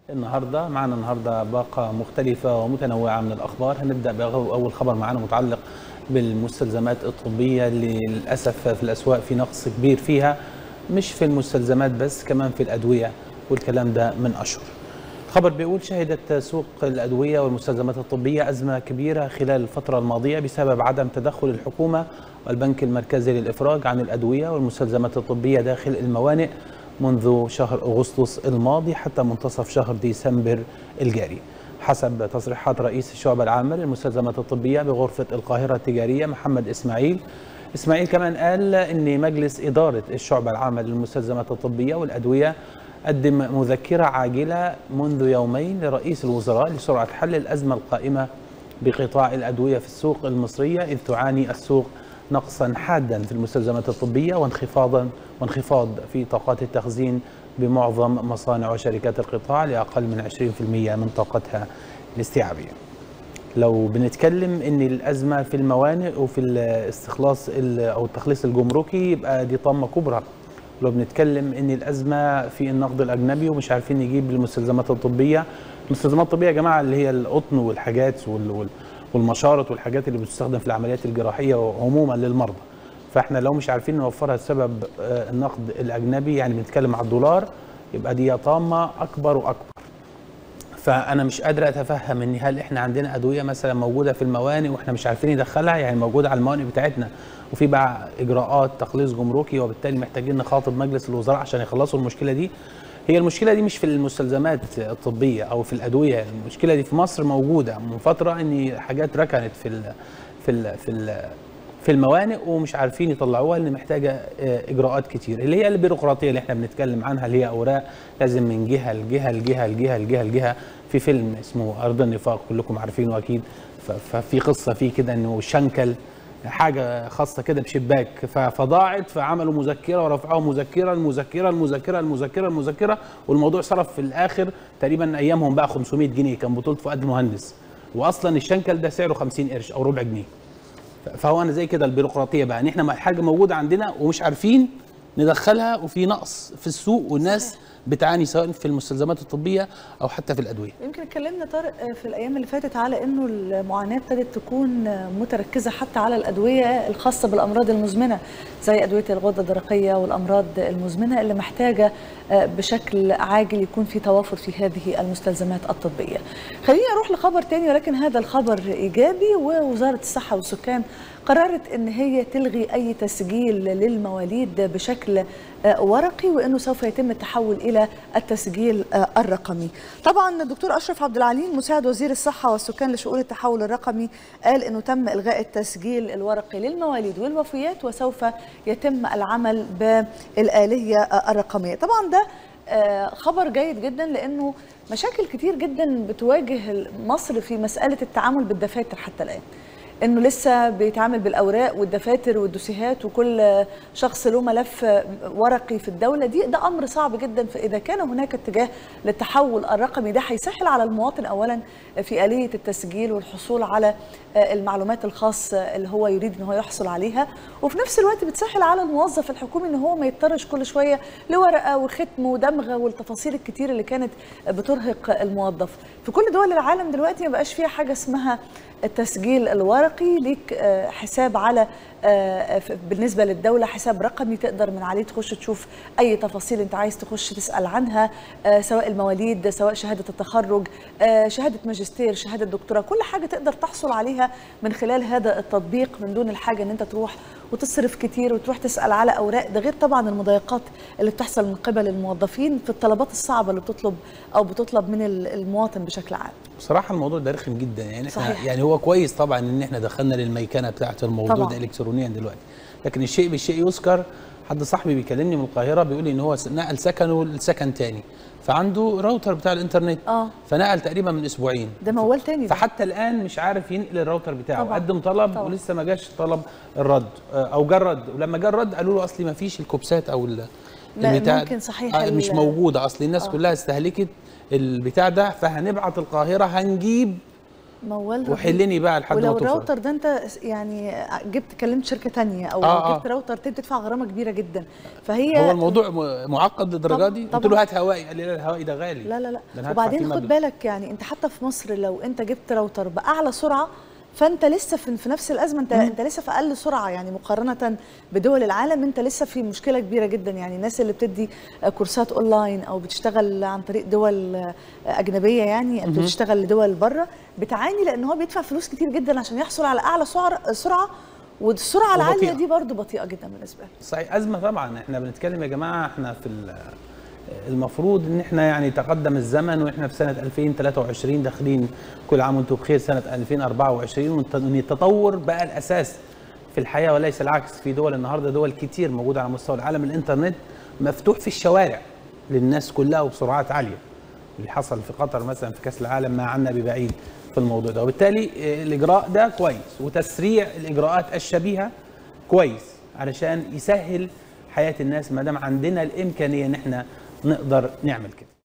النهارده معنا النهارده باقه مختلفه ومتنوعه من الاخبار هنبدا باول خبر معنا متعلق بالمستلزمات الطبيه اللي للاسف في الاسواق في نقص كبير فيها مش في المستلزمات بس كمان في الادويه والكلام ده من اشهر خبر بيقول شهدت سوق الأدوية والمستلزمات الطبية أزمة كبيرة خلال الفترة الماضية بسبب عدم تدخل الحكومة والبنك المركزي للإفراج عن الأدوية والمستلزمات الطبية داخل الموانئ منذ شهر أغسطس الماضي حتى منتصف شهر ديسمبر الجاري حسب تصريحات رئيس الشعب العامة للمستلزمات الطبية بغرفة القاهرة التجارية محمد إسماعيل إسماعيل كمان قال إن مجلس إدارة الشعبة العامة للمستلزمات الطبية والأدوية قدم مذكرة عاجلة منذ يومين لرئيس الوزراء لسرعة حل الأزمة القائمة بقطاع الأدوية في السوق المصرية إذ تعاني السوق نقصا حادا في المستلزمات الطبية وانخفاضا وانخفاض في طاقات التخزين بمعظم مصانع وشركات القطاع لأقل من 20% من طاقتها الاستيعابية لو بنتكلم ان الازمه في الموانئ وفي الاستخلاص او التخليص الجمركي يبقى دي طامه كبرى لو بنتكلم ان الازمه في النقد الاجنبي ومش عارفين نجيب المستلزمات الطبيه المستلزمات الطبيه يا جماعه اللي هي القطن والحاجات والمشارط والحاجات اللي بتستخدم في العمليات الجراحيه عموما للمرضى فاحنا لو مش عارفين نوفرها بسبب النقد الاجنبي يعني بنتكلم على الدولار يبقى دي طامه اكبر واكبر فانا مش قادر اتفهم ان هل احنا عندنا ادويه مثلا موجوده في الموانئ واحنا مش عارفين ندخلها يعني موجوده على الموانئ بتاعتنا وفي بقى اجراءات تخليص جمركي وبالتالي محتاجين نخاطب مجلس الوزراء عشان يخلصوا المشكله دي هي المشكله دي مش في المستلزمات الطبيه او في الادويه المشكله دي في مصر موجوده من فتره ان حاجات ركنت في ال في ال في ال في الموانئ ومش عارفين يطلعوها اللي محتاجه اجراءات كتير اللي هي البيروقراطيه اللي احنا بنتكلم عنها اللي هي اوراق لازم من جهه لجهه لجهه لجهه لجهه لجهه في فيلم اسمه ارض النفاق كلكم عارفينه اكيد ففي قصه فيه كده انه شنكل حاجه خاصه كده بشباك فضاعت فعملوا مذكره ورفعوها مذكره المذكره المذكره المذكره المذكره والموضوع صرف في الاخر تقريبا ايامهم بقى 500 جنيه كان بطوله فؤاد المهندس واصلا الشنكل ده سعره 50 قرش او ربع جنيه فهو انا زي كده البيروقراطيه بقى ان احنا حاجه موجوده عندنا ومش عارفين ندخلها وفي نقص في السوق والناس صحيح. بتعاني سواء في المستلزمات الطبيه او حتى في الادويه. يمكن اتكلمنا طارق في الايام اللي فاتت على انه المعاناه ابتدت تكون متركزه حتى على الادويه الخاصه بالامراض المزمنه زي ادويه الغده الدرقيه والامراض المزمنه اللي محتاجه بشكل عاجل يكون في توافر في هذه المستلزمات الطبيه. خليني اروح لخبر تاني ولكن هذا الخبر ايجابي ووزاره الصحه والسكان قررت ان هي تلغي اي تسجيل للمواليد بشكل ورقي وانه سوف يتم التحول الى التسجيل الرقمي. طبعا الدكتور اشرف عبد العليم مساعد وزير الصحه والسكان لشؤون التحول الرقمي قال انه تم الغاء التسجيل الورقي للمواليد والوفيات وسوف يتم العمل بالاليه الرقميه. طبعا ده خبر جيد جدا لانه مشاكل كتير جدا بتواجه مصر في مساله التعامل بالدفاتر حتى الان. انه لسه بيتعامل بالاوراق والدفاتر والدوسيهات وكل شخص له ملف ورقي في الدوله دي ده امر صعب جدا فاذا كان هناك اتجاه للتحول الرقمي ده هيسهل على المواطن اولا في اليه التسجيل والحصول على المعلومات الخاصه اللي هو يريد ان هو يحصل عليها وفي نفس الوقت بتسهل على الموظف الحكومي ان هو ما يضطرش كل شويه لورقه وختم ودمغه والتفاصيل الكتير اللي كانت بترهق الموظف في كل دول العالم دلوقتي ما بقاش فيها حاجه اسمها التسجيل الورقي ليك حساب على بالنسبه للدوله حساب رقمي تقدر من عليه تخش تشوف اي تفاصيل انت عايز تخش تسال عنها سواء المواليد سواء شهاده التخرج شهاده ماجستير شهاده دكتوراه كل حاجه تقدر تحصل عليها من خلال هذا التطبيق من دون الحاجه ان انت تروح وتصرف كتير وتروح تسال على اوراق ده غير طبعا المضايقات اللي بتحصل من قبل الموظفين في الطلبات الصعبه اللي بتطلب او بتطلب من المواطن بشكل عام بصراحه الموضوع ده رخم جدا يعني احنا صحيح. يعني هو كويس طبعا ان احنا دخلنا للميكنه بتاعه الموضوع طبعاً. ده الكترونيا دلوقتي لكن الشيء بالشيء يذكر حد صاحبي بيكلمني من القاهره بيقول لي ان هو نقل سكنه لسكن تاني فعنده راوتر بتاع الانترنت اه فنقل تقريبا من اسبوعين ده موال تاني ده. فحتى الان مش عارف ينقل الراوتر بتاعه طبعاً. قدم طلب طبعاً. ولسه ما جاش طلب الرد آه، او جه الرد ولما جه الرد قالوا له اصلي ما فيش الكوبسات او ال- لا، البتاع ممكن صحيح آه، ال- مش موجوده اصل الناس آه. كلها استهلكت البتاع ده فهنبعت القاهره هنجيب موال وحلني بقى لحد ما ولو توصل الراوتر ده انت يعني جبت كلمت شركه تانية او آه، آه. جبت راوتر تاني بتدفع غرامه كبيره جدا فهي هو الموضوع م- معقد للدرجه طبعاً- دي قلت طبعاً. له هات هوائي قال لي لا الهوائي ده غالي لا لا لا ده أنا هدفع وبعدين فيه خد مبلغ. بالك يعني انت حتى في مصر لو انت جبت راوتر باعلى سرعه فانت لسه في, في نفس الازمه انت انت لسه في اقل سرعه يعني مقارنه بدول العالم انت لسه في مشكله كبيره جدا يعني الناس اللي بتدي كورسات اونلاين او بتشتغل عن طريق دول اجنبيه يعني بتشتغل لدول بره بتعاني لان هو بيدفع فلوس كتير جدا عشان يحصل على اعلى سعر سرعه والسرعه العاليه وبطيئة. دي برضه بطيئه جدا بالنسبه له صحيح ازمه طبعا احنا بنتكلم يا جماعه احنا في ال- المفروض ان احنا يعني تقدم الزمن واحنا في سنه 2023 داخلين كل عام وانتم بخير سنه 2024 والت- وان التطور بقى الاساس في الحياه وليس العكس في دول النهارده دول كتير موجوده على مستوى العالم الانترنت مفتوح في الشوارع للناس كلها وبسرعات عاليه اللي حصل في قطر مثلا في كاس العالم ما عنا ببعيد في الموضوع ده وبالتالي آه، الاجراء ده كويس وتسريع الاجراءات الشبيهه كويس علشان يسهل حياه الناس ما دام عندنا الامكانيه ان احنا نقدر نعمل كده